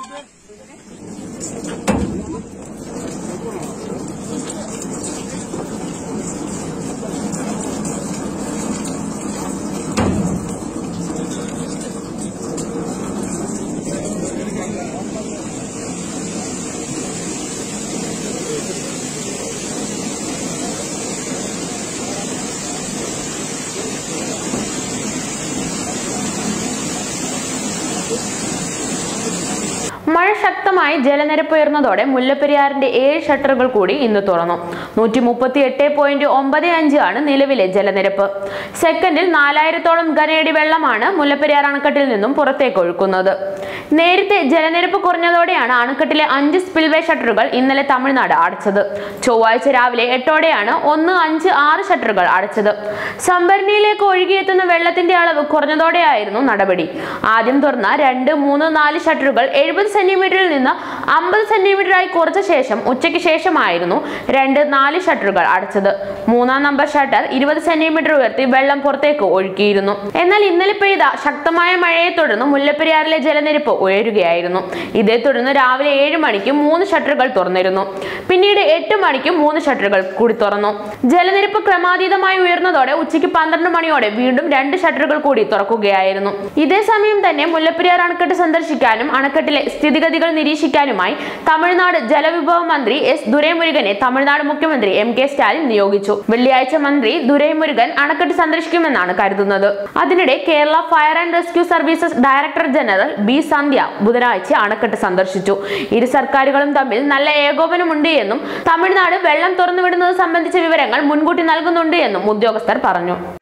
മഴ ശക്തമായി ജലനിരപ്പ് ഉയർന്നതോടെ മുല്ലപ്പെരിയാറിന്റെ ഏഴ് ഷട്ടറുകൾ കൂടി ഇന്ന് തുറന്നു നൂറ്റി മുപ്പത്തി എട്ട് പോയിന്റ് ഒമ്പത് അഞ്ച് ആണ് നിലവിലെ ജലനിരപ്പ് സെക്കൻഡിൽ നാലായിരത്തോളം ഘനയടി വെള്ളമാണ് മുല്ലപ്പെരിയാർ അണക്കെട്ടിൽ നിന്നും പുറത്തേക്ക് ഒഴുക്കുന്നത് നേരത്തെ ജലനിരപ്പ് കുറഞ്ഞതോടെയാണ് അണക്കെട്ടിലെ അഞ്ച് സ്പിൽവേ ഷട്ടറുകൾ ഇന്നലെ തമിഴ്നാട് അടച്ചത് ചൊവ്വാഴ്ച രാവിലെ എട്ടോടെയാണ് ഒന്ന് അഞ്ച് ആറ് ഷട്ടറുകൾ അടച്ചത് സംഭരണിയിലേക്ക് ഒഴുകിയെത്തുന്ന വെള്ളത്തിന്റെ അളവ് കുറഞ്ഞതോടെയായിരുന്നു നടപടി ആദ്യം തുറന്ന രണ്ട് മൂന്ന് നാല് ഷട്ടറുകൾ എഴുപത് സെന്റിമീറ്ററിൽ നിന്ന് അമ്പത് സെന്റിമീറ്ററായി കുറച്ച ശേഷം ഉച്ചയ്ക്ക് ശേഷമായിരുന്നു രണ്ട് നാല് ഷട്ടറുകൾ അടച്ചത് മൂന്നാം നമ്പർ ഷട്ടർ ഇരുപത് സെന്റിമീറ്റർ ഉയർത്തി വെള്ളം പുറത്തേക്ക് ഒഴുക്കിയിരുന്നു എന്നാൽ ഇന്നലെ പെയ്ത ശക്തമായ മഴയെ തുടർന്ന് മുല്ലപ്പെരിയാറിലെ ജലനിരപ്പ് ഉയരുകയായിരുന്നു ഇതേ തുടർന്ന് രാവിലെ ഏഴ് മണിക്ക് മൂന്ന് ഷട്ടറുകൾ തുറന്നിരുന്നു പിന്നീട് എട്ട് മണിക്ക് മൂന്ന് ഷട്ടറുകൾ കൂടി തുറന്നു ജലനിരപ്പ് ക്രമാതീതമായി ഉയർന്നതോടെ ഉച്ചയ്ക്ക് പന്ത്രണ്ട് മണിയോടെ വീണ്ടും രണ്ട് ഷട്ടറുകൾ കൂടി തുറക്കുകയായിരുന്നു ഇതേ സമയം തന്നെ മുല്ലപ്പെരിയാർ അണക്കെട്ട് സന്ദർശിക്കാനും അണക്കെട്ടിലെ സ്ഥിതിഗതികൾ നിരീക്ഷിക്കാനുമായി തമിഴ്നാട് ജലവിഭവ മന്ത്രി എസ് ദുരൈമുരുകനെ തമിഴ്നാട് മുഖ്യമന്ത്രി എം കെ സ്റ്റാലിൻ നിയോഗിച്ചു വെള്ളിയാഴ്ച മന്ത്രി ദുരൈമുരുകൻ അണക്കെട്ട് സന്ദർശിക്കുമെന്നാണ് കരുതുന്നത് അതിനിടെ Kerala fire and rescue services director general B Sandhya ബുധനാഴ്ച അണക്കെട്ട് സന്ദർശിച്ചു ഇരു സർക്കാരുകളും തമ്മിൽ നല്ല ഏകോപനമുണ്ട് എന്നും തമിഴ്നാട് വെള്ളം തുറന്നുവിടുന്നത് സംബന്ധിച്ച വിവരങ്ങൾ മുൻകൂട്ടി നൽകുന്നുണ്ട് എന്നും ഉദ്യോഗസ്ഥർ പറഞ്ഞു